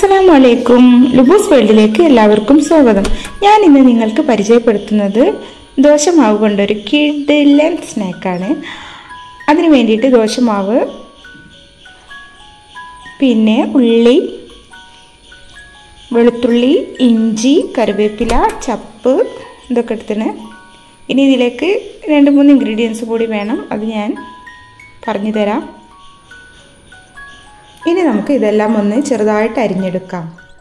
അസ്സലാമു അലൈക്കും ലുബൂസ് വേൾഡിലേക്ക് എല്ലാവർക്കും സ്വാഗതം ഞാൻ ഇന്ന് നിങ്ങൾക്ക് പരിചയപ്പെടുത്തുന്നത് ദോശമാവ് കൊണ്ടൊരു കിഡിലൻ സ്നാക്കാണ് അതിന് വേണ്ടിയിട്ട് ദോശമാവ് പിന്നെ ഉള്ളി വെളുത്തുള്ളി ഇഞ്ചി കറിവേപ്പില ചപ്പ് ഇതൊക്കെ എടുത്തിന് ഇനി ഇതിലേക്ക് രണ്ട് മൂന്ന് ഇൻഗ്രീഡിയൻസ് കൂടി വേണം അത് ഞാൻ പറഞ്ഞു തരാം ഇനി നമുക്ക് ഇതെല്ലാം ഒന്ന് ചെറുതായിട്ട് അരിഞ്ഞെടുക്കാം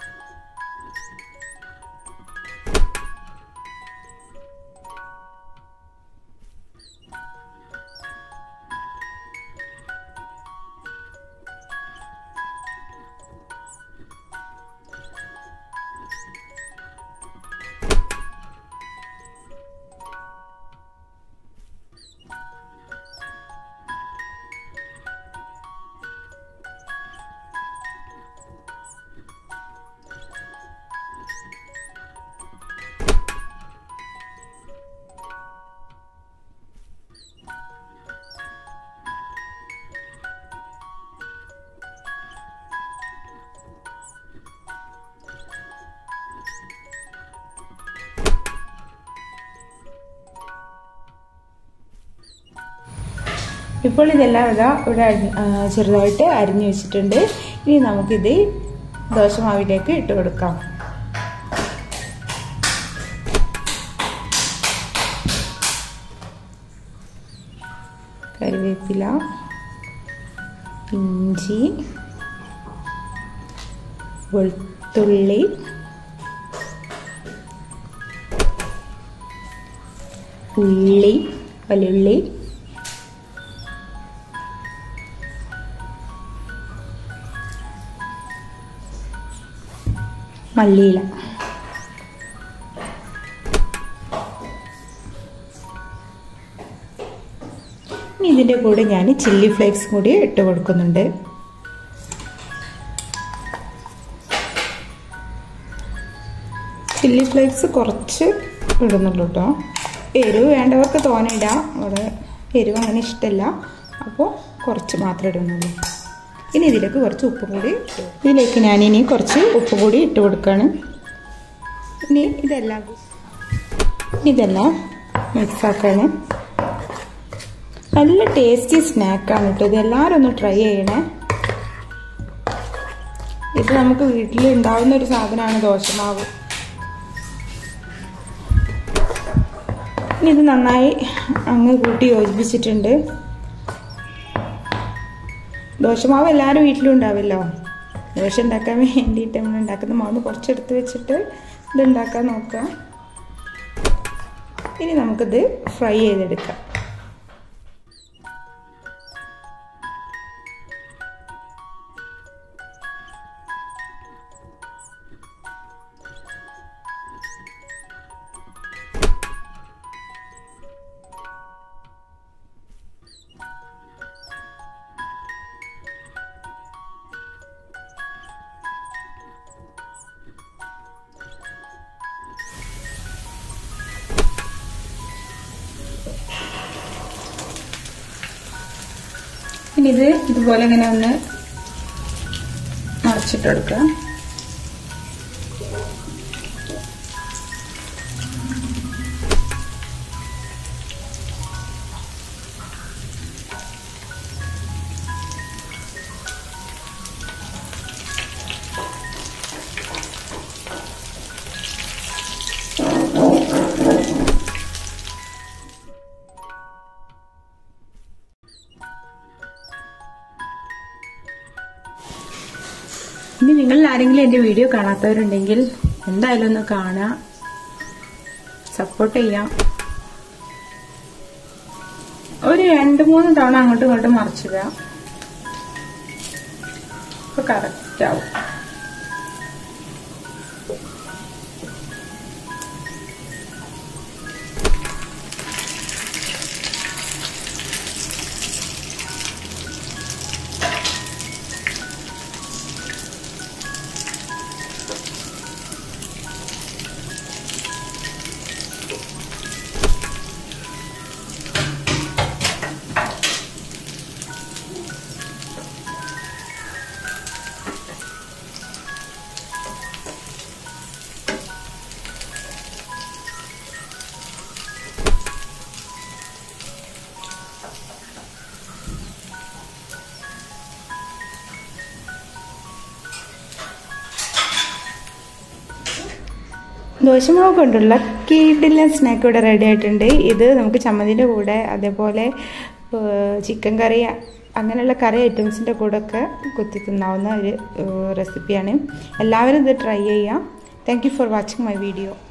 ഇപ്പോൾ ഇതെല്ലാം ഇതാ ഇവിടെ ചെറുതായിട്ട് അരിഞ്ഞു വെച്ചിട്ടുണ്ട് ഇനി നമുക്കിത് ദോശമാവിലേക്ക് ഇട്ട് കൊടുക്കാം കറിവേപ്പില ഇഞ്ചി വെളുത്തുള്ളി ഉള്ളി വലിയുള്ളി മല്ലിയില ഇനി ഇതിൻ്റെ കൂടെ ഞാൻ ചില്ലി ഫ്ലേക്സ് കൂടി ഇട്ട് കൊടുക്കുന്നുണ്ട് ചില്ലി ഫ്ലേക്സ് കുറച്ച് ഇടുന്നുള്ളൂ കേട്ടോ എരിവ് വേണ്ടവർക്ക് തോന്നിയിടാം അവിടെ എരിവ് അങ്ങനെ ഇഷ്ടമല്ല അപ്പോൾ കുറച്ച് മാത്രമേ ഇടുന്നുള്ളൂ ഇനി ഇതിലേക്ക് കുറച്ച് ഉപ്പ് കൂടി ഇതിലേക്ക് ഞാൻ ഇനി കുറച്ച് ഉപ്പ് കൂടി ഇട്ട് കൊടുക്കുകയാണ് ഇനി ഇതെല്ലാം ഇതെല്ലാം മിക്സാക്കാണ് നല്ല ടേസ്റ്റി സ്നാക്കാണ് കേട്ടോ ഇത് എല്ലാവരും ഒന്ന് ട്രൈ ചെയ്യണേ ഇത് നമുക്ക് വീട്ടിൽ ഉണ്ടാവുന്ന ഒരു സാധനമാണ് ദോശമാവ് ഇനി ഇത് നന്നായി അങ്ങ് കൂട്ടി യോജിപ്പിച്ചിട്ടുണ്ട് ദോശമാവ് എല്ലാവരും വീട്ടിലും ഉണ്ടാവില്ലോ ദോശ ഉണ്ടാക്കാൻ വേണ്ടിയിട്ട് നമ്മൾ ഉണ്ടാക്കുന്ന മാവ് കുറച്ചെടുത്ത് വെച്ചിട്ട് ഇത് ഉണ്ടാക്കാൻ നോക്കാം ഇനി നമുക്കിത് ഫ്രൈ ചെയ്തെടുക്കാം ഇനി ഇത് ഇതുപോലെ ഇങ്ങനെ ഒന്ന് മറച്ചിട്ടെടുക്കുക ഇനി നിങ്ങൾ ആരെങ്കിലും എൻ്റെ വീഡിയോ കാണാത്തവരുണ്ടെങ്കിൽ എന്തായാലും ഒന്ന് കാണാം സപ്പോർട്ട് ചെയ്യാം ഒരു രണ്ട് മൂന്ന് തവണ അങ്ങോട്ടും ഇങ്ങോട്ടും മറിച്ചിടുക അപ്പൊ കറക്റ്റ് ആവും ദോശമാവ് കൊണ്ടുള്ള കീടില്ല സ്നാക്ക് ഇവിടെ റെഡി ആയിട്ടുണ്ട് ഇത് നമുക്ക് ചമ്മന്തിൻ്റെ കൂടെ അതേപോലെ ചിക്കൻ കറി അങ്ങനെയുള്ള കറി ഐറ്റംസിൻ്റെ കൂടെ ഒക്കെ കുത്തി തിന്നാവുന്ന ഒരു റെസിപ്പിയാണ് എല്ലാവരും ഇത് ട്രൈ ചെയ്യാം thank you for watching my video